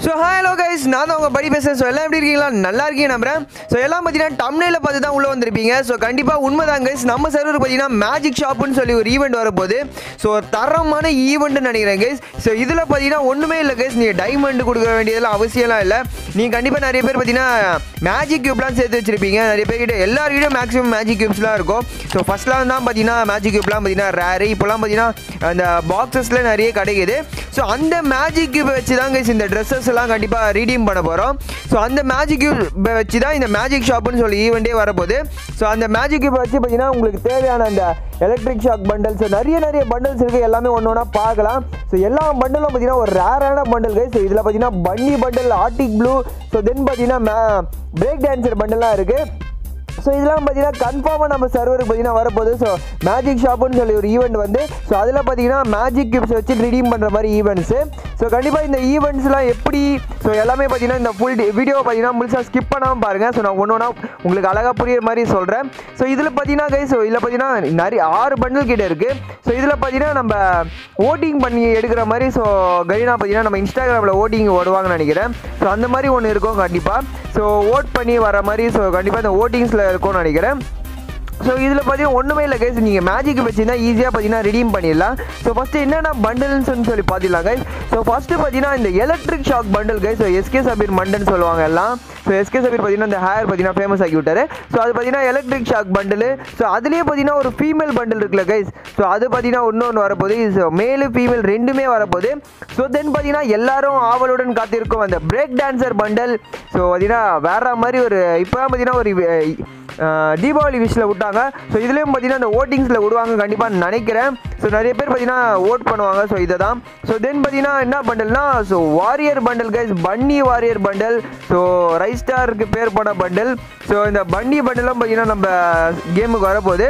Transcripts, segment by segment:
so hello guys நான் தான் உங்கள் படி பேசுகிறேன் ஸோ எல்லாம் எப்படி இருக்கீங்களா நல்லா இருக்கீங்க நம்புறேன் ஸோ எல்லாம் பார்த்தீங்கன்னா டம்னையில் பார்த்து தான் உள்ளே வந்திருப்பீங்க ஸோ கண்டிப்பாக உண்மைதான் கைஸ் நம்ம சர்வர் பார்த்தீங்கன்னா மேஜிக் ஷாப்புன்னு சொல்லி ஒரு ஈவெண்ட் வரப்போகுது ஸோ தரமான ஈவெண்ட்னு நினைக்கிறேன் கைஸ் ஸோ இதில் பார்த்தீங்கன்னா ஒன்றுமே இல்லை கைஸ் நீங்கள் டைமண்ட் கொடுக்க வேண்டியதெல்லாம் அவசியம்லாம் இல்லை நீங்கள் கண்டிப்பாக நிறைய பேர் பார்த்தீங்கன்னா மேஜிக் கியூப்லாம் சேர்த்து வச்சிருப்பீங்க நிறைய பேர்கிட்ட எல்லாருக்கிட்ட மேக்ஸிமம் மேஜிக் கியூப்ஸ்லாம் இருக்கும் ஸோ ஃபஸ்ட்லாம் தான் பார்த்தீங்கன்னா மேஜிக் கியூப்லாம் பார்த்தீங்கன்னா ரேரு இப்போலாம் பார்த்தீங்கன்னா அந்த பாக்ஸஸில் நிறைய கிடைக்குது ஸோ அந்த மேஜிக் கியூப் வச்சு தான் கைஸ் இந்த ட்ரெஸ்ஸஸ் எல்லாம் கண்டிப்பாக ரீடீம் பண்ண போகிறோம் ஸோ அந்த மேஜிக் கியூப் வச்சு தான் இந்த மேஜிக் ஷாப்புன்னு சொல்லி ஈவெண்ட்டே வரப்போகுது ஸோ அந்த மேஜிக் கியூப் வச்சு பார்த்தீங்கன்னா உங்களுக்கு தேவையான அந்த எலக்ட்ரிக் ஷாக் பண்டல்ஸ் நிறைய நிறைய பண்டல்ஸ் இருக்குது எல்லாமே ஒன்று ஒன்றா பார்க்கலாம் ஸோ எல்லா பண்டலும் பார்த்தீங்கன்னா ஒரு ரேரான பண்டல் கைஸ் ஸோ இதில் பார்த்தீங்கன்னா bunny bundle arctic blue so then பார்த்தீங்கன்னா பிரேக் டான்சர் பண்டல்லாம் இருக்குது ஸோ இதெல்லாம் பார்த்தீங்கன்னா கன்ஃபார்மாக நம்ம சர்வருக்கு பார்த்தீங்கன்னா வரப்போகுது ஸோ மேஜிக் ஷாப்புன்னு சொல்லி ஒரு ஈவெண்ட் வந்து ஸோ அதில் பார்த்தீங்கன்னா மேஜிக் கிப்ஸ் வச்சு ரிடீம் பண்ணுற மாதிரி ஈவெண்ட்ஸு ஸோ கண்டிப்பாக இந்த ஈவெண்ட்ஸ்லாம் எப்படி ஸோ எல்லாமே பார்த்தீங்கன்னா இந்த ஃபுல் வீடியோ பார்த்தீங்கன்னா முழுசாக ஸ்கிப் பண்ணாமல் பாருங்கள் ஸோ நான் ஒன்று ஒன்றா உங்களுக்கு அழகாக புரியுற மாதிரி சொல்கிறேன் ஸோ இதில் பார்த்தீங்கன்னா கை ஸோ இதில் பார்த்தீங்கன்னா நிறைய ஆறு பண்டில் கிட்ட இருக்குது ஸோ இதில் பார்த்தீங்கன்னா நம்ம ஓட்டிங் பண்ணி எடுக்கிற மாதிரி ஸோ கரீனா பார்த்தீங்கன்னா நம்ம இன்ஸ்டாகிராமில் ஓட்டிங் ஓடுவாங்கன்னு நினைக்கிறேன் ஸோ அந்த மாதிரி ஒன்று இருக்கும் கண்டிப்பாக ஸோ ஓட் பண்ணி வர மாதிரி ஸோ கண்டிப்பாக இந்த ஓட்டிங்ஸில் இருக்கும்னு நினைக்கிறேன் ஸோ இதில் பார்த்தீங்கன்னா ஒன்றுமே இல்லை கைஸ் நீங்கள் மேஜிக் வச்சுருந்தா ஈஸியாக பார்த்தீங்கன்னா ரிடீம் பண்ணிடலாம் ஸோ ஃபஸ்ட்டு என்னென்ன பண்டில்ஸ்னு சொல்லி பார்த்துக்கலாம் கைஸ் ஸோ ஃபஸ்ட்டு பார்த்தீங்கன்னா இந்த electric shock bundle guys so SK Sabir மண்டல்னு சொல்லுவாங்க எல்லாம் ஸோ எஸ்கே சபீர் பார்த்தீங்கன்னா இந்த ஹேர் பார்த்தீங்கன்னா ஃபேமஸ் ஆக்கி விட்டாரு ஸோ அது பார்த்தீங்கன்னா எலக்ட்ரிக் ஷாக் பண்டில் ஸோ அதுலேயே பார்த்தீங்கன்னா ஒரு ஃபீமேல் பண்டில் இருக்குல்ல கைஸ் ஸோ அது பார்த்தீங்கன்னா இன்னொன்று வரப்போகுது ஸோ மேலு ஃபீமேல் ரெண்டுமே வரப்போகுது ஸோ தென் பார்த்தீங்கன்னா எல்லாரும் ஆவலுடன் காத்திருக்கும் அந்த பிரேக் டான்சர் பண்டல் ஸோ பார்த்தீங்கன்னா வேற மாதிரி ஒரு இப்போ பார்த்தீங்கன்னா ஒரு அஹ், தீபாவளி விஷில் விட்டாங்க ஸோ இதுலேயும் பார்த்தீங்கன்னா இந்த ஓட்டிங்ஸில் விடுவாங்க கண்டிப்பாக நினைக்கிறேன் ஸோ நிறைய பேர் பார்த்தீங்கன்னா ஓட் பண்ணுவாங்க ஸோ இதை தான் ஸோ தென் பார்த்தீங்கன்னா என்ன பண்டல்னா so warrior bundle guys bunny warrior bundle so rise ஸ்டாருக்கு பேர் போன பண்டல் ஸோ இந்த பன்னி பண்டலும் பார்த்தீங்கன்னா நம்ம கேமுக்கு வரப்போகுது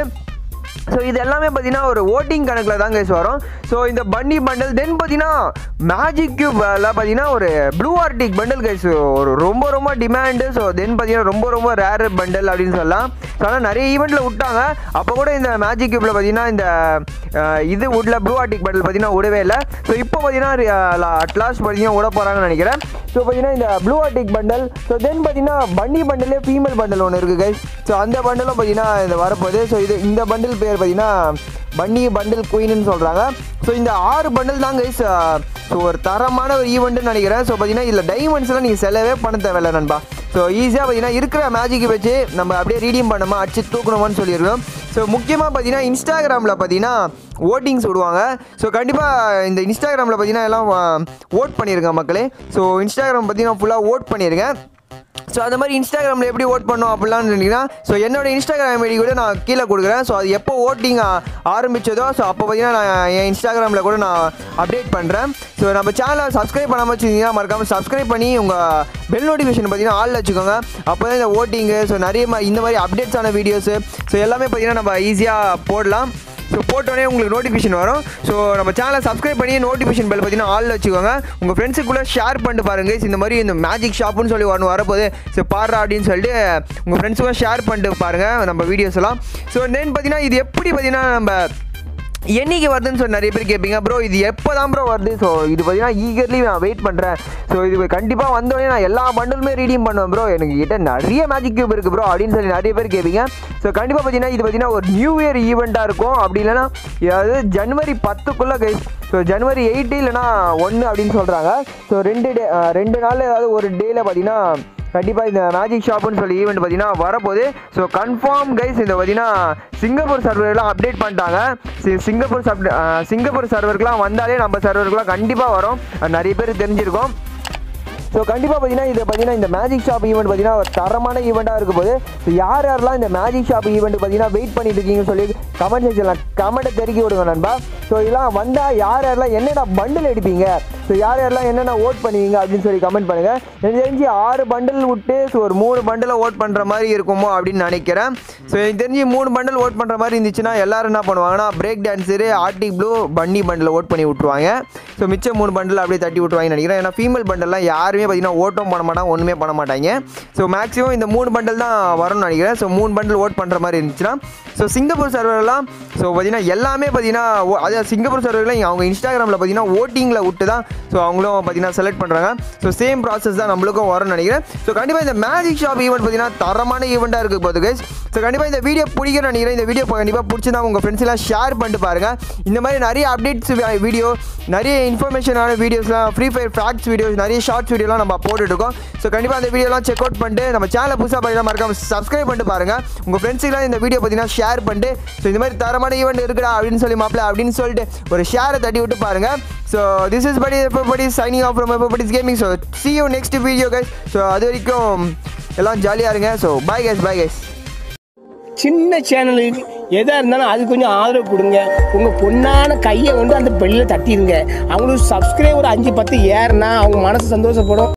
ஸோ இது எல்லாமே பார்த்தீங்கன்னா ஒரு ஓட்டிங் கணக்கில் தான் கைஸ் வரும் ஸோ இந்த பன்னி பண்டல் தென் பார்த்தீங்கன்னா மேஜிக் கியூப்ல பார்த்தீங்கன்னா ஒரு ப்ளூ ஆர்டிக் பண்டல் கைஸ் ஒரு ரொம்ப ரொம்ப டிமாண்டு ஸோ தென் பார்த்தீங்கன்னா ரொம்ப ரொம்ப ரேர் பண்டல் அப்படின்னு சொல்லலாம் ஸோ ஆனால் நிறைய ஈவெண்ட்டில் விட்டாங்க அப்போ கூட இந்த மேஜிக் கியூப்ல பார்த்தீங்கன்னா இந்த அஹ், இது உட்ல ப்ளூ ஆர்டிக் பண்டல் பார்த்தீங்கன்னா விடவே இல்லை ஸோ இப்போ பார்த்தீங்கன்னா அட்லாஸ்ட் பார்த்தீங்கன்னா விட போகிறாங்கன்னு நினைக்கிறேன் ஸோ பார்த்தீங்கன்னா இந்த blue arctic bundle so then பார்த்தீங்கன்னா பன்னி பண்டலே ஃபீமேல் பண்டல் ஒன்று இருக்குது கைஸ் ஸோ அந்த பண்டலும் பார்த்தீங்கன்னா இந்த வரப்போகுது ஸோ இது இந்த பண்டில் பேர் பார்த்தீங்கன்னா பன்னி பண்டில் குயின்னு சொல்கிறாங்க ஸோ இந்த ஆறு பண்டில் தான் கைஸ் ஸோ ஒரு தரமான ஒரு ஈவெண்ட்டுன்னு நினைக்கிறேன் ஸோ பார்த்தீங்கன்னா இதில் டைமண்ட்ஸ்லாம் நீங்கள் செலவே பண்ண தேவையில்ல நண்பா ஸோ ஈஸியாக பார்த்தீங்கன்னா இருக்கிற மேஜிக்கை வச்சு நம்ம அப்படியே ரீடீம் பண்ணோமா அடிச்சு தூக்கணுமான்னு சொல்லியிருக்கோம் ஸோ முக்கியமாக பார்த்தீங்கன்னா இன்ஸ்டாகிராமில் பார்த்தீங்கன்னா ஓட்டிங்ஸ் விடுவாங்க ஸோ கண்டிப்பாக இந்த இன்ஸ்டாகிராமில் பார்த்தீங்கன்னா எல்லாம் ஓட் பண்ணியிருங்க மக்களே ஸோ இன்ஸ்டாகிராம் பார்த்தீங்கன்னா ஃபுல்லாக ஓட் பண்ணியிருக்கேன் ஸோ அந்த மாதிரி இன்ஸ்டாகிராமில் எப்படி ஓட் பண்ணோம் அப்படிலாம் இருந்தீங்கன்னா ஸோ என்னோட இன்ஸ்டாகிராம் ஐடி கூட நான் கீழே கொடுக்குறேன் ஸோ அது எப்போ ஓட்டிங் ஆரம்பிச்சதோ ஸோ அப்போ பார்த்தீங்கன்னா நான் என் இன்ஸ்டாகிராமில் கூட நான் அப்டேட் பண்ணுறேன் ஸோ நம்ம சேனலை சப்ஸ்கிரைப் பண்ணாமல் வச்சுருந்தீங்கன்னா மறக்காமல் சப்ஸ்கிரைப் பண்ணி உங்கள் பெல் நோட்டிஃபிகேஷன் பார்த்தீங்கன்னா ஆளில் வச்சுக்கோங்க அப்போ தான் இந்த ஓட்டிங்கு ஸோ நிறைய மா- இந்த மாதிரி அப்டேட்ஸான வீடியோஸு ஸோ எல்லாமே பார்த்தீங்கன்னா நம்ம ஈஸியாக போடலாம் ஸோ போட்டோடனே உங்களுக்கு நோட்டிஃபிகேஷன் வரும் ஸோ நம்ம சேனலை சப்ஸ்கிரைப் பண்ணி நோட்டிஃபிகேஷன் பெல் பார்த்தீங்கன்னா ஆளில் வச்சுக்கோங்க உங்கள் ஃப்ரெண்ட்ஸுக்குள்ளே ஷேர் பண்ணிட்டு பாருங்க இந்த மாதிரி இந்த மேஜிக் ஷாப்புன்னு சொல்லி ஒன்று வரப்போகுது ஸோ பாடுறா அப்படின்னு சொல்லிட்டு உங்கள் ஃப்ரெண்ட்ஸுக்கும் ஷேர் பண்ணிட்டு பாருங்கள் நம்ம வீடியோஸ் எல்லாம் ஸோ தென் பார்த்தீங்கன்னா இது எப்படி பார்த்தீங்கன்னா நம்ம என்னைக்கு வருதுன்னு சொல்லி நிறைய பேர் கேட்பீங்க ப்ரோ இது எப்போ தான் ப்ரோ வருது ஸோ இது பார்த்தீங்கன்னா ஈகர்லி நான் வெயிட் பண்ணுறேன் ஸோ இது கண்டிப்பாக வந்தோடனே நான் எல்லா பண்டலுமே ரீடீம் பண்ணுவேன் ப்ரோ எனக்கு கிட்ட நிறைய மேஜிக் கியூப் இருக்குது ப்ரோ அப்படின்னு சொல்லி நிறைய பேர் கேட்பீங்க ஸோ கண்டிப்பாக பார்த்தீங்கன்னா இது பார்த்தீங்கன்னா ஒரு நியூ இயர் ஈவெண்ட்டாக இருக்கும் அப்படி இல்லைன்னா அதாவது ஜனவரி பத்துக்குள்ளே கை ஸோ ஜனவரி எயிட்டு இல்லைனா ஒன்று அப்படின்னு சொல்கிறாங்க ஸோ ரெண்டு டே ரெண்டு நாள் ஏதாவது ஒரு டேயில் பார்த்தீங்கன்னா கண்டிப்பாக இந்த மேஜிக் ஷாப்புன்னு சொல்லி ஈவெண்ட் பார்த்தீங்கன்னா வரப்போகுது ஸோ கன்ஃபார்ம் கைஸ் இந்த பார்த்தீங்கன்னா சிங்கப்பூர் சர்வர்லாம் அப்டேட் பண்ணிட்டாங்க சி- சிங்கப்பூர் சப் சிங்கப்பூர் சர்வருக்குலாம் வந்தாலே நம்ம சர்வருக்குலாம் கண்டிப்பாக வரும் அது நிறைய பேர் தெரிஞ்சிருக்கும் ஸோ கண்டிப்பாக பார்த்தீங்கன்னா இது பார்த்தீங்கன்னா இந்த மேஜிக் ஷாப் ஈவெண்ட் பார்த்தீங்கன்னா ஒரு தரமான ஈவெண்ட்டாக இருக்க போது ஸோ யார் யாரெல்லாம் இந்த மேஜிக் ஷாப் ஈவெண்ட் பார்த்தீங்கன்னா வெயிட் பண்ணிட்டு இருக்கீங்கன்னு சொல்லி கமெண்ட் செக்ஷனில் கமெண்ட்டை தெரிவிக்க விடுங்க நண்பா ஸோ இதெல்லாம் வந்தால் யார் யாரெல்லாம் என்னென்ன பண்டில் எடுப்பீங்க ஸோ யார் யாரெல்லாம் என்னென்ன ஓட் பண்ணுவீங்க அப்படின்னு சொல்லி கமெண்ட் பண்ணுங்கள் எனக்கு தெரிஞ்சு ஆறு பண்டில் விட்டு ஸோ ஒரு மூணு பண்டில் ஓட் பண்ணுற மாதிரி இருக்குமோ அப்படின்னு நினைக்கிறேன் ஸோ எனக்கு தெரிஞ்சு மூணு பண்டில் ஓட் பண்ணுற மாதிரி இருந்துச்சுன்னா எல்லாரும் என்ன பண்ணுவாங்கன்னா break dancer arctic blue bunny bundle ஓட் பண்ணி விட்ருவாங்க ஸோ மிச்சம் மூணு பண்டில் அப்படியே தட்டி விட்ருவாங்கன்னு நினைக்கிறேன் ஏன்னா ஃபீமேல் பண்டல்லாம் யாருமே பார்த்தீங்கன்னா ஓட்டும் பண்ண மாட்டாங்க ஒன்றுமே பண்ண மாட்டாங்க ஸோ மேக்ஸிமம் இந்த மூணு பண்டில் தான் வரும்னு நினைக்கிறேன் ஸோ மூணு பண்டில் ஓட் பண்ணுற மாதிரி இருந்துச்சுன்னா ஸோ சிங்கப்பூர் சர்வர்லாம் ஸோ பார்த்தீங்கன்னா எல்லாமே பார்த்தீங்கன்னா ஓ- அதாவது சிங்கப்பூர் சர்வரில் அவங்க இன்ஸ்டாகிராமில் பார்த்தீங்கன்னா ஓட்டிங்கில் விட்டு தான் ஸோ அவங்களும் பார்த்தீங்கன்னா செலக்ட் பண்ணுறாங்க ஸோ சேம் ப்ராசஸ் தான் நம்மளுக்கும் வரும்னு நினைக்கிறேன் ஸோ கண்டிப்பாக இந்த மேஜிக் ஷாப் ஈவெண்ட் பார்த்தீங்கன்னா தரமான ஈவெண்ட்டாக இருக்க போது கைஸ் ஸோ கண்டிப்பாக இந்த வீடியோ பிடிக்கும்னு நினைக்கிறேன் இந்த வீடியோ கண்டிப்பாக பிடிச்சிருந்தா உங்கள் ஃப்ரெண்ட்ஸ் எல்லாம் ஷேர் பண்ணிட்டு பாருங்கள் இந்த மாதிரி நிறைய அப்டேட்ஸ் வீடியோ நிறைய இன்ஃபர்மேஷனான வீடியோஸ்லாம் ஃப்ரீ ஃபயர் ஃபேக்ட்ஸ் வீடியோஸ் நிறைய ஷார்ட்ஸ் வீடியோலாம் நம்ம போட்டுட்ருக்கோம் ஸோ கண்டிப்பாக அந்த வீடியோலாம் செக் அவுட் பண்ணிட்டு நம்ம சேனலை புதுசாக பார்த்தீங்கன்னா மறக்காம சப்ஸ்கிரைப் பண்ணிட்டு பாருங்கள் உங்கள் ஃப்ரெண்ட்ஸுக்கெல்லாம் இந்த வீடியோ பார்த்தீங்கன்னா ஷேர் பண்ணிட்டு ஸோ இந்த மாதிரி தரமான ஈவெண்ட் இருக்குடா அப்படின்னு சொல்லி மாப்பிள்ள அப்படின்னு சொல்லிட்டு ஒரு ஷேரை தட்டி விட்டு பாருங்கள் ஸோ திஸ் இஸ் படி எப்போ சைனிங் ஆஃப் ஃப்ரம் எப்போ gaming so see you next video guys so அது வரைக்கும் எல்லாம் ஜாலியாக இருங்க so bye guys bye guys சின்ன சேனலுக்கு எதாக இருந்தாலும் அது கொஞ்சம் ஆதரவு கொடுங்க உங்கள் பொண்ணான கையை வந்து அந்த பெல்லில் தட்டிடுங்க அவங்களுக்கு சப்ஸ்கிரைபர் அஞ்சு பத்து ஏறுனா அவங்க மனசு சந்தோஷப்படும்